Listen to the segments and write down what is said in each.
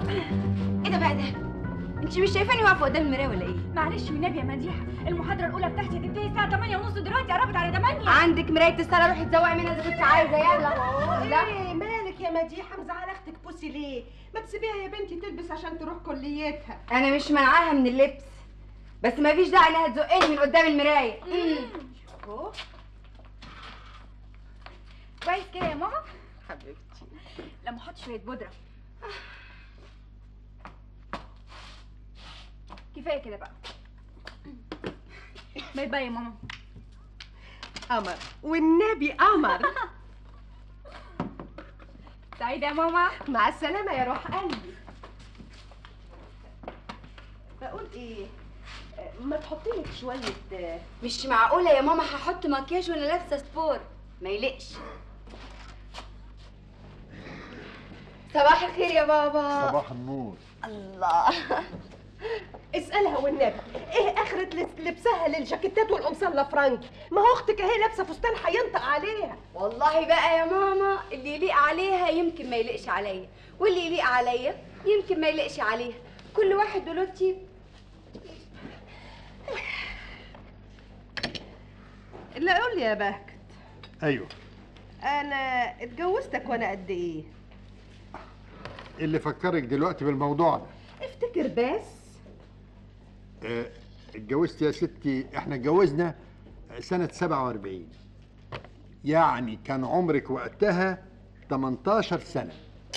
ايه ده بقى ده انت مش شايفاني واقفه قدام المرايه ولا ايه معلش والنبي يا مديحه المحاضره الاولى بتاعتي هتنتهي الساعه 8 ونص دلوقتي قربت على 8 عندك مرايه الصاله روحي تزوقي منها اذا كنت عايزه يلا لا ايه مالك يا مديحه مزعله اختك بوسي ليه ما تسيبيها يا بنتي تلبس عشان تروح كليتها انا مش منعاها من اللبس بس مفيش داعي انها تزقني من قدام المرايه أهو. كويس كده يا ماما حبيبتي لما احط شويه بودره كفايه كده بقى باي باي يا ماما قمر والنبي قمر سعيده يا ماما مع السلامه يا روح قلبي بقول ايه آه، ما تحطي لك شويه آه، مش معقوله يا ماما هحط مكياج وانا لابسه سبور ما يليقش صباح الخير يا بابا صباح النور الله اسالها والنبي ايه اخره لبس- لبسها للجاكيتات والقمصان فرانك ما هو اختك اهي لابسه فستان هينطق عليها والله بقى يا ماما اللي يليق عليها يمكن ما يليقش عليا واللي يليق عليا يمكن ما يليقش عليها كل واحد دلوقتي اللي قول لي يا بهجت ايوه انا اتجوزتك وانا قد ايه اللي فكرك دلوقتي بالموضوع ده افتكر بس آه، اتجوزت يا ستي احنا اتجوزنا سنة 47 يعني كان عمرك وقتها 18 سنة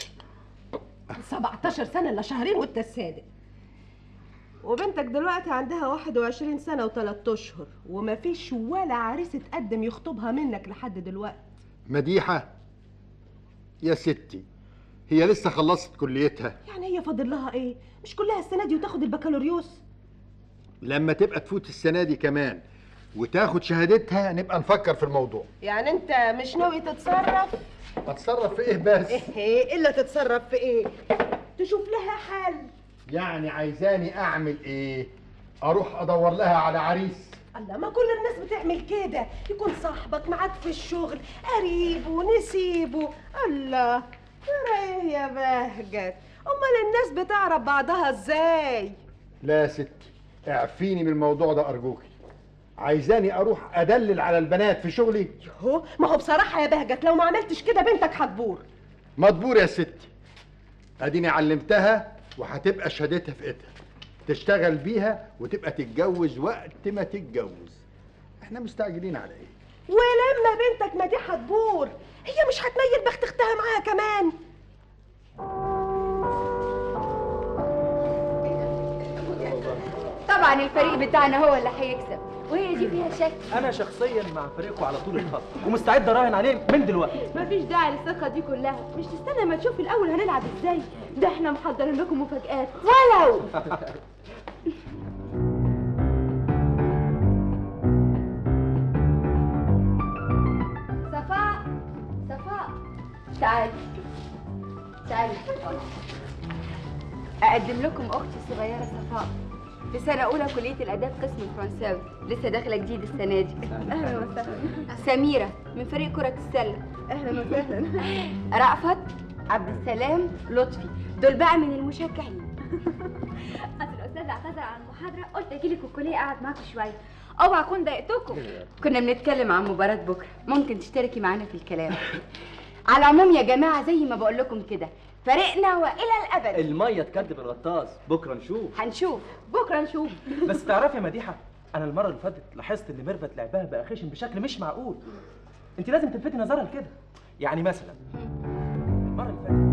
17 سنه الا شهرين وانت الصادق وبنتك دلوقتي عندها 21 سنه وثلاث اشهر ومفيش ولا عريس اتقدم يخطبها منك لحد دلوقتي مديحة يا ستي هي لسه خلصت كليتها يعني هي فاضل لها ايه مش كلها السنه دي وتاخد البكالوريوس لما تبقى تفوت السنة دي كمان وتاخد شهادتها نبقى نفكر في الموضوع يعني انت مش ناوي تتصرف هتصرف في ايه بس ايه الا تتصرف في ايه تشوف لها حل يعني عايزاني اعمل ايه اروح ادور لها على عريس الله ما كل الناس بتعمل كده يكون صاحبك معاك في الشغل قريبه نسيبه الله ترى ايه يا بهجت امال الناس بتعرف بعضها ازاي لا يا ستي اعفيني من الموضوع ده ارجوكي عايزاني اروح ادلل على البنات في شغلي يهو ما هو بصراحه يا بهجت لو ما عملتش كده بنتك هتبور مدبور يا ستي اديني علمتها وهتبقى شهادتها في ايدها تشتغل بيها وتبقى تتجوز وقت ما تتجوز احنا مستعجلين على ايه ولما بنتك ما دي هتبور هي مش هتميل بخت اختها معاها كمان طبعا الفريق بتاعنا هو اللي هيكسب وهي دي فيها شك انا شخصيا مع فريقكم على طول الخط ومستعد اراهن عليه من دلوقتي مفيش داعي للثقه دي كلها مش تستنى ما تشوف الاول هنلعب ازاي ده احنا محضرين لكم مفاجآت ولو صفاء صفاء تعالي تعالي أقدم لكم أختي الصغيرة صفاء في سنة أولى كلية الآداب قسم الفرنساوي لسه داخلة جديد السنة دي اهلا وسهلا سميرة من فريق كرة السلة اهلا وسهلا رأفت عبد السلام لطفي دول بقى من المشجعين اصل الاستاذ اعتذر عن المحاضره قلت اجي لكم الكليه اقعد معاكم شويه اوعى اكون ضايقتكم كنا بنتكلم عن مباراة بكرة ممكن تشتركي معانا في الكلام على العموم يا جماعة زي ما بقول لكم كده فريقنا وإلى الأبد الميه تكدب الغطاس بكره نشوف هنشوف بكره نشوف بس تعرفي يا مديحه انا المره اللي فاتت لاحظت ان ميرفت لعبها بقى خشن بشكل مش معقول انت لازم تلفتي نظرها لكده يعني مثلا المره اللي فاتت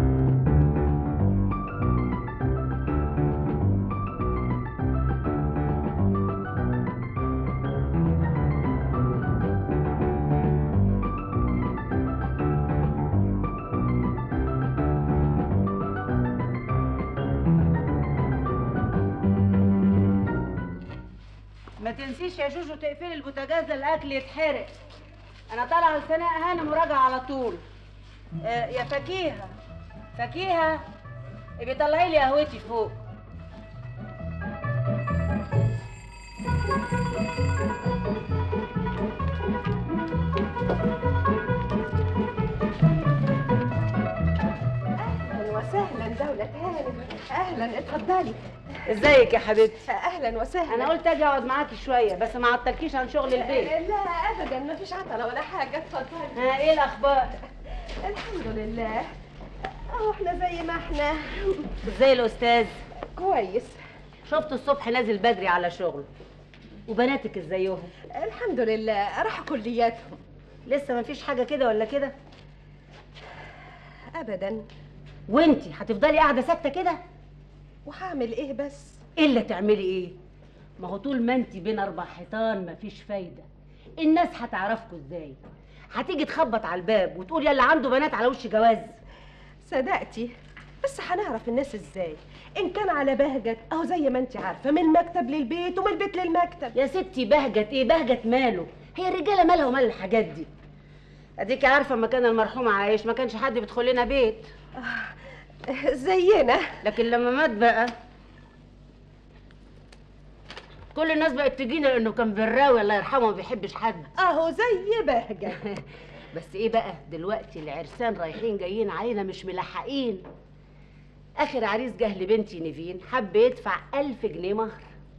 ما تنسيش يا جوجو تقفلي البوتاجاز الاكل يتحرق انا طالعه لسناء هانم وراجعه على طول آه يا فكيهه فكيهه ابقي طلعي لي قهوتي فوق أهلا وسهلا دولة ست هانم اهلا اتفضلي ازيك يا حبيبتي اهلا وسهلا انا قلت اجي اقعد معاكي شويه بس ما عطلكيش عن شغل البيت لا ابدا ما فيش عطله ولا حاجه اتفضلي ها ايه الاخبار الحمد لله اهو احنا زي ما احنا ازاي الاستاذ كويس شفت الصبح نازل بدري على شغل وبناتك ازيهم الحمد لله راحوا كلياتهم لسه ما فيش حاجه كده ولا كده ابدا وانتي هتفضلي قاعده ساكته كده وهعمل ايه بس الا تعملي ايه ما هو طول ما انت بين اربع حيطان مفيش فايده الناس هتعرفكوا ازاي هتيجي تخبط على الباب وتقول يلا عنده بنات على وش جواز صدقتي بس هنعرف الناس ازاي ان كان على بهجت اهو زي ما انت عارفه من المكتب للبيت ومن البيت للمكتب يا ستي بهجت ايه بهجت ماله هي الرجاله مالها ومال الحاجات دي اديكي عارفه اما كان المرحوم عايش ما كانش حد بيدخل لنا بيت زينا لكن لما مات بقى كل الناس بقت تجينا لانه كان براوي الله يرحمه ما بيحبش حد اهو زي بهجت بس ايه بقى دلوقتي العرسان رايحين جايين علينا مش ملحقين اخر عريس جه لبنتي نيفين حب يدفع ألف جنيه مهر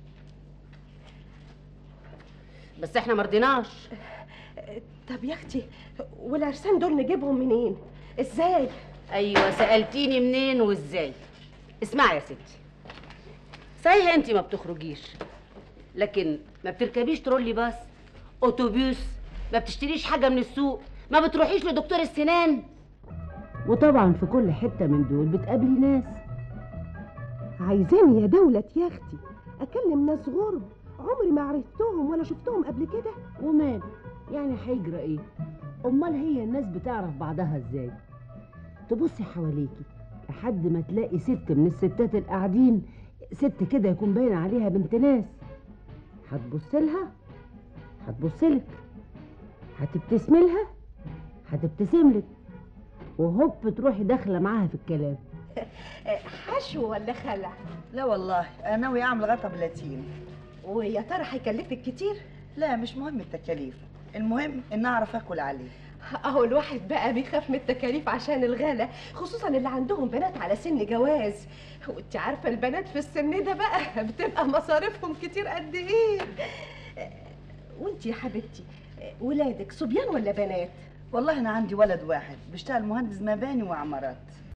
بس احنا مرضيناش طب يا اختي والعرسان دول نجيبهم منين ازاي ايوه سالتيني منين وازاي اسمعي يا ستي صحيح انت ما بتخرجيش لكن ما بتركبيش ترولي باص اتوبيس ما بتشتريش حاجه من السوق ما بتروحيش لدكتور السنان وطبعا في كل حته من دول بتقابلي ناس عايزاني يا دولة يا اختي اكلم ناس غرب عمري ما عرفتهم ولا شفتهم قبل كده ومال يعني هيجرى ايه امال هي الناس بتعرف بعضها ازاي تبصي حواليكي لحد ما تلاقي ست من الستات القاعدين ست كده يكون باين عليها بنت ناس هتبص لها هتبص لك هتبتسمي لها هتبتسم لك وهوب تروحي داخله معاها في الكلام حشو ولا خلع لا والله انا ناوي اعمل غطا بلاتين ويا ترى هيكلفك كتير لا مش مهم التكاليف المهم ان اعرف اكل عليه اهو الواحد بقى بيخاف من التكاليف عشان الغلا خصوصا اللي عندهم بنات على سن جواز وانت عارفه البنات في السن ده بقى بتبقى مصاريفهم كتير قد ايه وانت يا حبيبتي ولادك صبيان ولا بنات والله انا عندي ولد واحد بيشتغل مهندس مباني وعمارات